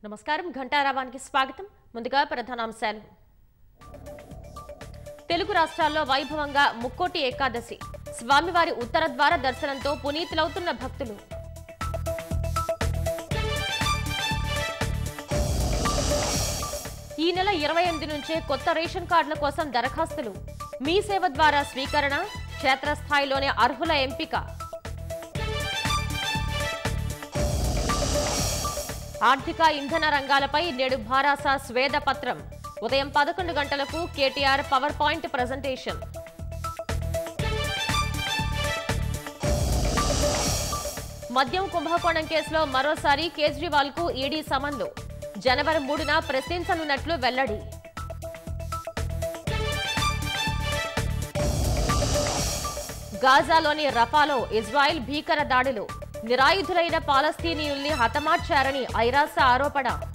నమస్కారం ఘంటారావానికి స్వాగతం ముందుగా ప్రధానాంశాలు తెలుగు రాష్ట్రాల్లో వైభవంగా ముక్కోటి ఏకాదశి స్వామివారి ఉత్తర ద్వార దర్శనంతో పునీతులవుతున్న భక్తులు ఈ నెల ఇరవై ఎనిమిది నుంచే కొత్త రేషన్ కార్డుల కోసం దరఖాస్తులు మీ సేవ ద్వారా స్వీకరణ క్షేత్రస్థాయిలోనే అర్హుల ఎంపిక ఆర్థిక ఇంధన రంగాలపై నేడు భారాస స్వేద పత్రం ఉదయం పదకొండు గంటలకు కేటీఆర్ పవర్ పాయింట్ ప్రజెంటేషన్ మద్యం కుంభకోణం కేసులో మరోసారి కేజ్రీవాల్ కు ఈడీ సమన్లు జనవరి మూడున ప్రశ్నించనున్నట్లు వెల్లడి గాజాలోని రఫాలో ఇజ్రాయెల్ భీకర దాడులు నిరాయుధులైన పాలస్తీనియుల్ని హతమార్చారని ఐరాస ఆరోపణ